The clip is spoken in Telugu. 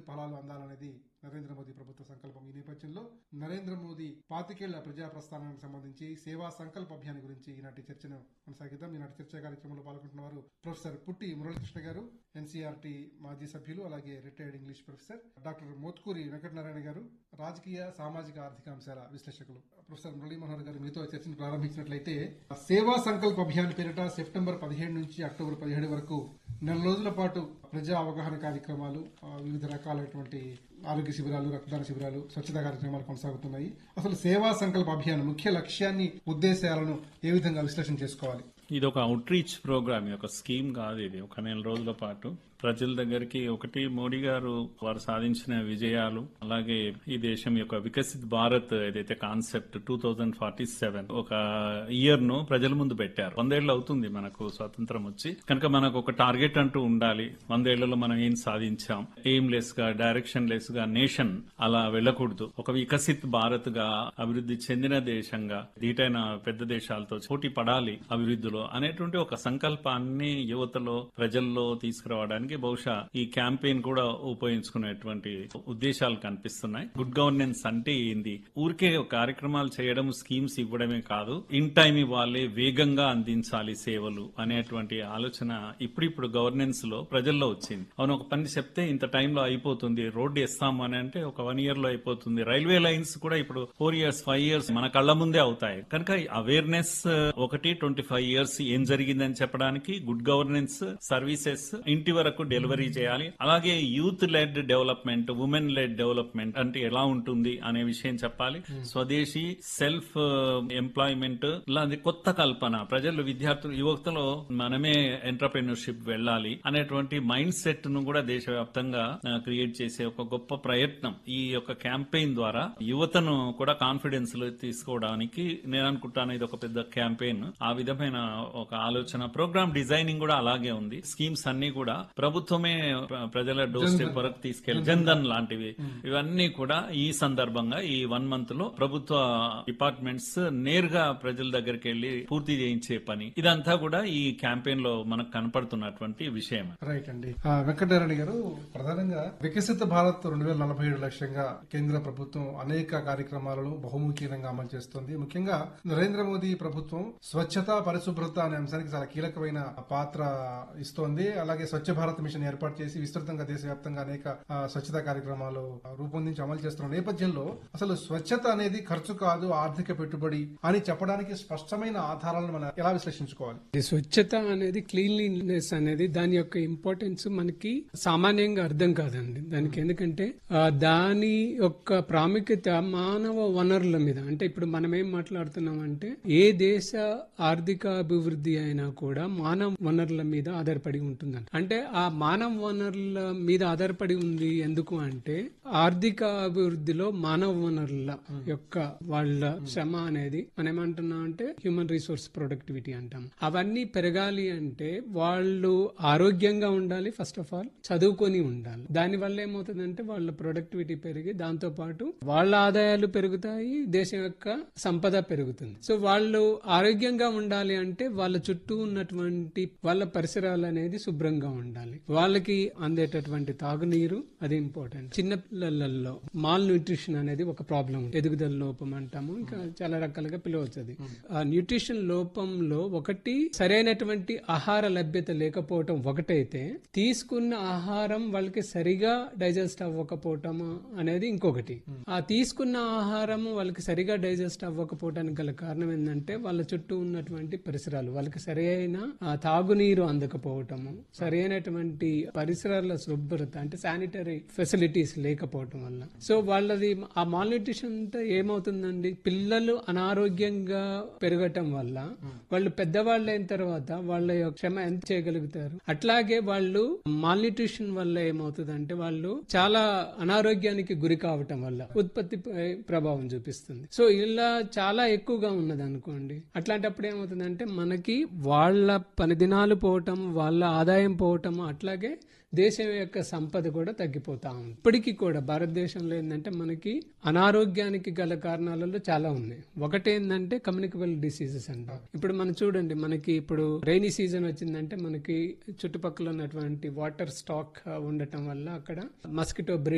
ఫలాలు అందాలనేది నరేంద్ర మోదీ ప్రభుత్వ సంకల్పం ఈ నేపథ్యంలో నరేంద్ర మోదీ పాతికేళ్ల ప్రజా ప్రస్థానానికి సంబంధించి సేవా సంకల్ప అభియాన్ గురించి ఈనాటి చర్చను కొనసాగిద్దాం ఈనాటి చర్చా కార్యక్రమంలో పాల్గొంటున్న వారు ప్రొఫెసర్ పుట్టి మురళీకృష్ణ గారు ఎన్సీఆర్టీ మాజీ సభ్యులు అలాగే retired English professor doctor Mothkuri Venkatanarayana garu రాజకీయ సామాజిక ఆర్థిక అంశాల విశ్లేషకులు ప్రొఫెసర్ మురళీ మనోహర్ గారు మీతో చర్చను ప్రారంభించినట్లయితే సేవా సంకల్ప అభియాన్ పేరిట సెప్టెంబర్ పదిహేడు నుంచి అక్టోబర్ పదిహేడు వరకు నెల రోజుల పాటు ప్రజా అవగాహన కార్యక్రమాలు ఆ, వివిధ రకాలైనటువంటి ఆరోగ్య శిబిరాలు రక్తదాన శిబిరాలు స్వచ్ఛతా కార్యక్రమాలు కొనసాగుతున్నాయి అసలు సేవా సంకల్ప అభియాన్ ముఖ్య లక్ష్యాన్ని ఉద్దేశాలను ఏ విధంగా విశ్లేషణ చేసుకోవాలి ఇది ఒక అవుట్ రీచ్ ప్రోగ్రామ్ ఒక స్కీమ్ కాదు ఇది ఒక నెల రోజుల పాటు ప్రజల దగ్గరికి ఒకటి మోడీ గారు వారు సాధించిన విజయాలు అలాగే ఈ దేశం యొక్క వికసిత్ భారత్ ఏదైతే concept two thousand forty seven ఒక ఇయర్ ను ప్రజల ముందు పెట్టారు వందేళ్లు అవుతుంది మనకు స్వాతంత్రం వచ్చి కనుక మనకు ఒక టార్గెట్ అంటూ ఉండాలి వందేళ్లలో మనం ఏం సాధించాం ఎయిమ్ లెస్ గా డైరెక్షన్ లెస్ గా నేషన్ అలా వెళ్ళకూడదు ఒక వికసిత్ భారత్ గా అభివృద్ధి చెందిన దేశంగా దీటైన పెద్ద దేశాలతో పోటీ పడాలి అభివృద్ధిలో అనేటువంటి ఒక సంకల్పాన్ని యువతలో ప్రజల్లో తీసుకురావడానికి బహుశా ఈ క్యాంపెయిన్ కూడా ఉపయోగించుకునేటువంటి ఉద్దేశాలు కనిపిస్తున్నాయి గుడ్ గవర్నెన్స్ అంటే ఏంది ఊరికే కార్యక్రమాలు చేయడం స్కీమ్స్ ఇవ్వడమే కాదు ఇన్ టైం ఇవ్వాలి వేగంగా అందించాలి సేవలు అనేటువంటి ఆలోచన ఇప్పుడిప్పుడు గవర్నెన్స్ లో ప్రజల్లో వచ్చింది అవును ఒక పని చెప్తే ఇంత టైంలో అయిపోతుంది రోడ్డు వేస్తాము అని అంటే ఒక వన్ ఇయర్ లో అయిపోతుంది రైల్వే లైన్స్ కూడా ఇప్పుడు ఫోర్ ఇయర్స్ ఫైవ్ ఇయర్స్ మన కళ్ళ ముందే అవుతాయి కనుక అవేర్నెస్ ఒకటి ట్వంటీ ఫైవ్ ఇయర్స్ ఏం జరిగిందని చెప్పడానికి గుడ్ గవర్నెన్స్ సర్వీసెస్ ఇంటి వరకు డెలివరీ చేయాలి అలాగే youth led development women led development అంటే ఎలా ఉంటుంది అనే విషయం చెప్పాలి స్వదేశీ సెల్ఫ్ ఎంప్లాయ్మెంట్ ఇలాంటి కొత్త కల్పన ప్రజలు విద్యార్థులు యువతలో మనమే ఎంటర్ప్రెన్యూర్షిప్ వెళ్ళాలి అనేటువంటి మైండ్ సెట్ ను కూడా దేశవ్యాప్తంగా క్రియేట్ చేసే ఒక గొప్ప ప్రయత్నం ఈ యొక్క క్యాంపెయిన్ ద్వారా యువతను కూడా కాన్ఫిడెన్స్ లో తీసుకోవడానికి నేను అనుకుంటాను ఇది ఒక పెద్ద క్యాంపెయిన్ ఆ విధమైన ఒక ఆలోచన ప్రోగ్రామ్ డిజైనింగ్ కూడా అలాగే ఉంది స్కీమ్స్ అన్ని కూడా ప్రభుత్వమే ప్ర- ప్రజల డోర్ స్టెప్ వరకు తీసుకెళ్లి జన్ధన్ లాంటివి ఇవన్నీ కూడా ఈ సందర్భంగా ఈ వన్ మంత్ లో ప్రభుత్వ డిపార్ట్మెంట్స్ నేరుగా ప్రజల దగ్గరికి వెళ్లి పూర్తి చేయించే పని ఇదంతా కూడా ఈ క్యాంపెయిన్ లో మనకు కనపడుతున్నటువంటి విషయం రైట్ అండి ఆ, వెంకటనారాయణ గారు ప్రధానంగా వికసిత భారత్ రెండు వేల నలభై ఏడు లక్ష్యంగా కేంద్ర ప్రభుత్వం అనేక కార్యక్రమాలను బహుముఖీనంగా అమలు చేస్తోంది ముఖ్యంగా నరేంద్ర మోదీ ప్రభుత్వం స్వచ్ఛత పరిశుభ్రత అనే అంశానికి చాలా కీలకమైన పాత్ర ఇస్తోంది అలాగే స్వచ్ఛ భారత్ మిషన్ ఏర్పాటు చేసి విస్తృతంగా దేశవ్యాప్తంగా అనేక ఆ, స్వచ్ఛతా కార్యక్రమాలు రూపొందించి అమలు చేస్తున్న నేపథ్యంలో అసలు స్వచ్ఛత అనేది ఖర్చు కాదు ఆర్థిక పెట్టుబడి అని చెప్పడానికి స్పష్టమైన ఆధారాలను మనం ఎలా విశ్లేషించుకోవాలి ఈ స్వచ్ఛత అనేది క్లీన్లీనెస్ అనేది దాని యొక్క ఇంపార్టెన్స్ మనకి సామాన్యంగా అర్థం కాదండి దానికి ఎందుకంటే ఆ, దాని యొక్క ప్రాముఖ్యత మానవ వనరుల మీద అంటే ఇప్పుడు మనం ఏం మాట్లాడుతున్నాం అంటే ఏ దేశ ఆర్థిక అభివృద్ధి అయినా కూడా మానవ వనరుల మీద ఆధారపడి ఉంటుందంట అంటే ఆ మానవ వనరుల మీద ఆధారపడి ఉంది ఎందుకు అంటే ఆర్థిక అభివృద్ధిలో మానవ వనరుల యొక్క వాళ్ళ శ్రమ అనేది మనం ఏమంటున్నాం అంటే హ్యూమన్ రిసోర్స్ ప్రొడక్టివిటీ అంటాం అవన్నీ పెరగాలి అంటే వాళ్ళు ఆరోగ్యంగా ఉండాలి ఫస్ట్ ఆఫ్ ఆల్ చదువుకొని ఉండాలి దాని వల్ల ఏమవుతుందంటే వాళ్ళ ప్రొడక్టివిటీ పెరిగి దాంతో పాటు వాళ్ళ ఆదాయాలు పెరుగుతాయి దేశం యొక్క సంపద పెరుగుతుంది సో వాళ్ళు ఆరోగ్యంగా ఉండాలి అంటే వాళ్ళ చుట్టూ ఉన్నటువంటి వాళ్ళ పరిసరాలు అనేది శుభ్రంగా ఉండాలి వాళ్ళకి అందేటటువంటి తాగునీరు అది ఇంపార్టెంట్ చిన్న పిల్లలలో మాల్ న్యూట్రిషన్ అనేది ఒక ప్రాబ్లం ఎదుగుదల లోపం అంటాము ఇంకా చాలా రకాలుగా పిలవచ్చు అది ఆ న్యూట్రిషన్ లోపంలో ఒకటి సరైనటువంటి ఆహార లభ్యత లేకపోవటం ఒకటైతే తీసుకున్న ఆహారం వాళ్ళకి సరిగా డైజెస్ట్ అవ్వకపోవటం అనేది ఇంకొకటి ఆ తీసుకున్న ఆహారం వాళ్ళకి సరిగా డైజెస్ట్ అవ్వకపోవటానికి గల కారణం ఏంటంటే వాళ్ళ చుట్టూ ఉన్నటువంటి పరిసరాలు వాళ్ళకి సరైన ఆ, తాగునీరు అందకపోవటము సరైనటువంటి పరిసరాల శుభ్రత అంటే శానిటరీ ఫెసిలిటీస్ లేకపోవటం వల్ల సో వాళ్ళది ఆ మాల్ న్యూట్రిషన్ అంతా ఏమవుతుందండి పిల్లలు అనారోగ్యంగా పెరగటం వల్ల వాళ్ళు పెద్దవాళ్ళు అయిన తర్వాత వాళ్ళ యొక్క క్షమ ఎంత చేయగలుగుతారు అట్లాగే వాళ్ళు మాల్ న్యూట్రిషన్ వల్ల ఏమవుతుందంటే వాళ్ళు చాలా అనారోగ్యానికి గురి కావటం వల్ల ఉత్పత్తిపై ప్రభావం చూపిస్తుంది సో ఇలా చాలా ఎక్కువగా ఉన్నది అనుకోండి అట్లాంటప్పుడు ఏమవుతుందంటే మనకి వాళ్ళ పని దినాలు పోవటం వాళ్ళ ఆదాయం పోవటం అట్లాగే దేశం యొక్క సంపద కూడా తగ్గిపోతా ఉంది ఇప్పటికీ కూడా భారతదేశంలో ఏంటంటే మనకి అనారోగ్యానికి గల కారణాలలో చాలా ఉన్నాయి ఒకటేంటంటే కమ్యూనికబుల్ డిసీజెస్ అంటాం ఇప్పుడు మనం చూడండి మనకి ఇప్పుడు రైనీ సీజన్ వచ్చిందంటే మనకి చుట్టుపక్కల ఉన్నటువంటి వాటర్ స్టాక్ ఉండటం వల్ల అక్కడ మస్కిటో